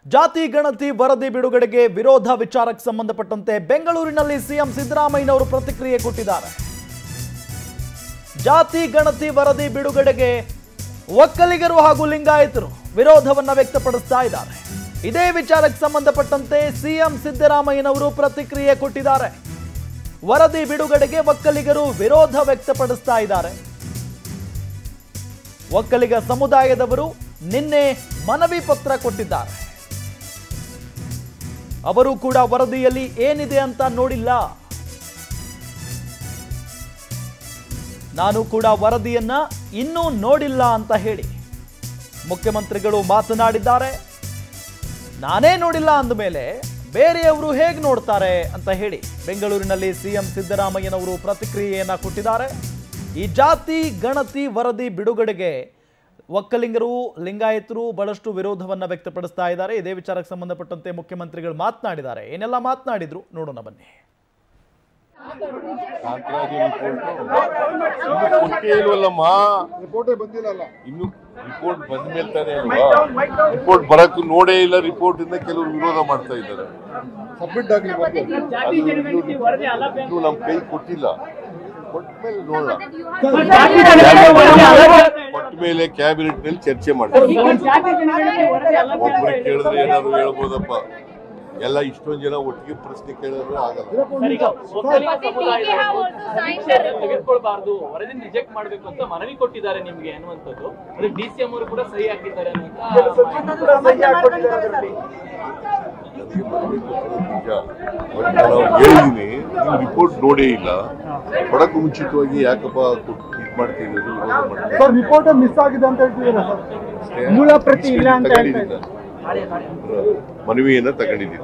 ಜಾತಿ ಗಣತಿ ವರದಿ ಬಿಡುಗಡೆಗೆ ವಿರೋಧ ವಿಚಾರಕ್ಕೆ ಸಂಬಂಧಪಟ್ಟಂತೆ ಬೆಂಗಳೂರಿನಲ್ಲಿ ಸಿಎಂ ಸಿದ್ದರಾಮಯ್ಯನವರು ಪ್ರತಿಕ್ರಿಯೆ ಕೊಟ್ಟಿದ್ದಾರೆ ಜಾತಿ ಗಣತಿ ವರದಿ ಬಿಡುಗಡೆಗೆ ಒಕ್ಕಲಿಗರು ಹಾಗೂ ಲಿಂಗಾಯತರು ವಿರೋಧವನ್ನ ವ್ಯಕ್ತಪಡಿಸ್ತಾ ಇದ್ದಾರೆ ಇದೇ ವಿಚಾರಕ್ಕೆ ಸಂಬಂಧಪಟ್ಟಂತೆ ಸಿಎಂ ಸಿದ್ದರಾಮಯ್ಯನವರು ಪ್ರತಿಕ್ರಿಯೆ ಕೊಟ್ಟಿದ್ದಾರೆ ವರದಿ ಬಿಡುಗಡೆಗೆ ಒಕ್ಕಲಿಗರು ವಿರೋಧ ವ್ಯಕ್ತಪಡಿಸ್ತಾ ಇದ್ದಾರೆ ಒಕ್ಕಲಿಗ ಸಮುದಾಯದವರು ನಿನ್ನೆ ಮನವಿ ಪತ್ರ ಕೊಟ್ಟಿದ್ದಾರೆ ಅವರು ಕೂಡ ವರದಿಯಲ್ಲಿ ಏನಿದೆ ಅಂತ ನೋಡಿಲ್ಲ ನಾನು ಕೂಡ ವರದಿಯನ್ನ ಇನ್ನೂ ನೋಡಿಲ್ಲ ಅಂತ ಹೇಳಿ ಮುಖ್ಯಮಂತ್ರಿಗಳು ಮಾತನಾಡಿದ್ದಾರೆ ನಾನೇ ನೋಡಿಲ್ಲ ಅಂದಮೇಲೆ ಬೇರೆಯವರು ಹೇಗೆ ನೋಡ್ತಾರೆ ಅಂತ ಹೇಳಿ ಬೆಂಗಳೂರಿನಲ್ಲಿ ಸಿಎಂ ಸಿದ್ದರಾಮಯ್ಯನವರು ಪ್ರತಿಕ್ರಿಯೆಯನ್ನ ಕೊಟ್ಟಿದ್ದಾರೆ ಈ ಜಾತಿ ಗಣತಿ ವರದಿ ಬಿಡುಗಡೆಗೆ ಒಕ್ಕಲಿಗರು ಲಿಂಗಾಯತರು ಬಹಳಷ್ಟು ವಿರೋಧವನ್ನ ವ್ಯಕ್ತಪಡಿಸ್ತಾ ಇದ್ದಾರೆ ಇದೇ ವಿಚಾರಕ್ಕೆ ಸಂಬಂಧಪಟ್ಟಂತೆ ಮುಖ್ಯಮಂತ್ರಿಗಳು ಮಾತನಾಡಿದ್ದಾರೆ ಏನೆಲ್ಲ ಮಾತನಾಡಿದ್ರು ನೋಡೋಣ ಬನ್ನಿ ಕಾಂತರಾಜು ರಿಪೋರ್ಟ್ ಇನ್ನು ಕೊಟ್ಟೇ ಇಲ್ವಲ್ಲಮ್ಮ ರಿಪೋರ್ಟೇ ಬಂದಿಲ್ಲಲ್ಲ ಇನ್ನು ರಿಪೋರ್ಟ್ ಬಂದ ಮೇಲೆ ತಾನೇ ಅಲ್ವಾ ರಿಪೋರ್ಟ್ ಬರಕ್ಕೂ ನೋಡೇ ಇಲ್ಲ ರಿಪೋರ್ಟ್ ಇಂದ ಕೆಲವರು ವಿರೋಧ ಮಾಡ್ತಾ ಇದ್ದಾರೆ ಸಬ್ಮಿಟ್ ಆಗ್ಲಿ ಬಂದು ಅದು ಇನ್ನು- ಇನ್ನು ನಮ್ ಕೈ ಕೊಟ್ಟಿಲ್ಲ ಕೊಟ್ಟ ಮೇಲೆ ನೋಡೋಣ ಕೊಟ್ಟ ಮೇಲೆ ಕ್ಯಾಬಿನೆಟ್ ನಲ್ಲಿ ಚರ್ಚೆ ಮಾಡ್ತಾರೆ ಒಬ್ಬರಿಗೆ ಕೇಳಿದ್ರೆ ಏನಾದ್ರು ಹೇಳ್ಬೋದಪ್ಪ ಎಲ್ಲ ಇಷ್ಟೊಂದ್ ಜನ ಒಟ್ಟಿಗೆ ಪ್ರಶ್ನೆ ಕೇಳಿದ್ರೆ ಆಗಲ್ಲ ತೆಗೆದುಕೊಳ್ಬಾರ್ದು ವರದಿ ರಿಜೆಕ್ಟ್ ಮಾಡ್ಬೇಕು ಅಂತ ಮನವಿ ಕೊಟ್ಟಿದ್ದಾರೆ ನಿಮ್ಗೆ ಅನ್ನುವಂಥದ್ದು ಅದಕ್ಕೆ ಡಿ ಸಿ ಎಂ ಅವರು ಕೂಡ ಸಹಿ ಹಾಕಿದ್ದಾರೆ ನನಗೆ ಮನವಿ ಕೊಟ್ಟಿರೋದು ನಿಜ ಬಟ್ ನಾನು ಹೇಳಿದೀನಿ ನೀವು ರಿಪೋರ್ಟ್ ನೋಡೇ ಇಲ್ಲ ಕೊಡಕ್ಕೂ ಮುಂಚಿತವಾಗಿ ಯಾಕಪ್ಪ ಕೊಟ್ಟು ಇದು ಮಾಡ್ತಿದ್ದೀರಿ ವಿರೋಧ ಮಾಡ್ತೀರಿ ಸರ್ ರಿಪೋರ್ಟ್ ಮಿಸ್ ಆಗಿದೆ ಅಂತ ಹೇಳ್ತಿದ್ದೀರಾ ಸರ್ ಮೂಲ ಪ್ರತಿ ಇಲ್ಲ ಅಂತ ತಗೊಂಡಿದ್ದೀನಿ ನಾನು. ಮನವಿಯನ್ನ ತಗೊಂಡಿದ್ದೀನಿ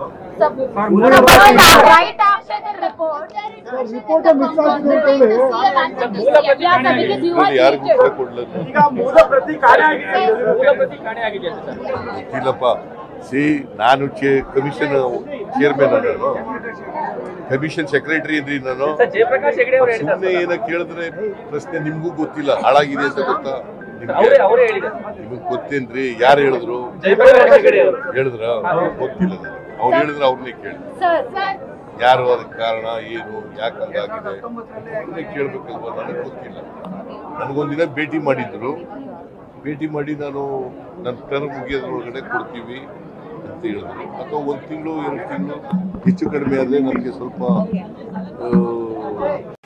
right after the report. Report miss ಆಗಿದೆ ಅಂತ ಹೇಳಿ ಇದ್ರಲ್ಲಿ ಯಾರಿಗೂ ಉತ್ತರ ಕೊಡ್ಲಿಲ್ಲ ಮೂಲ ಪ್ರತಿ ಕಾಣೆ ಆಗಿದೆ ಅಂತ ಸರ್ ಗೊತ್ತಿಲ್ಲಪ್ಪ ಸಿ ನಾನು ಕಮಿಷನ್ ಚೇರ್ಮನ್ ನಾನು ಕಮಿಷನ್ ಸೆಕ್ರೆಟರಿ ಇದ್ರಿ ನಾನು ಸರ್ ಜಯಪ್ರಕಾಶ್ ಹೆಗಡೆ ಅವರು ಹೇಳ್ತಾರೆ ಸುಮ್ಮನೆ ಏನೋ ಕೇಳಿದ್ರೆ ಪ್ರಶ್ನೆ ನಿಮ್ಗೂ ಗೊತ್ತಿಲ್ಲ ಹಾಳಾಗಿದೆ ಅಂತ ಗೊತ್ತಾ ನಿಮ್ಗೆ ಅವರೇ ಅವರೇ ಹೇಳಿದ್ದಾರೆ ನಿಮಗ್ ಗೊತ್ತೇನ್ರಿ ಯಾರು ಹೇಳಿದ್ರು ಜಯಪ್ರಕಾಶ್ ಹೆಗಡೆ ಅವರು ಹೇಳಿದ್ರ ಗೊತ್ತಿಲ್ಲ ನನಗೆ. ಅವ್ರು ಹೇಳಿದ್ರೆ ಅವ್ರನ್ನೇ ಕೇಳಿ Sir, sir, ಯಾರು ಅದಕ್ಕೆ ಕಾರಣ ಏನು ಯಾಕೆ ಹಂಗಾಗಿದೆ ಅವ್ರನ್ನೇ ಕೇಳ್ಬೇಕಲ್ವಾ ನನಗೆ ಗೊತ್ತಿಲ್ಲ ನನಗೊಂದಿನ ಭೇಟಿ ಮಾಡಿದ್ರು ಭೇಟಿ ಮಾಡಿ ನಾನು ನನ್ನ ಟರ್ಮ್ ಮುಗಿಯೋದ್ರೊಳಗಡೆ ಕೊಡ್ತೀವಿ ಅಂತ ಹೇಳಿದ್ರು ಅಥವಾ ಒಂದು ತಿಂಗಳು ಎರಡು ತಿಂಗಳು ಹೆಚ್ಚು ಕಡಿಮೆ ಆದರೆ ನನಗೆ ಸ್ವಲ್ಪ ಆ,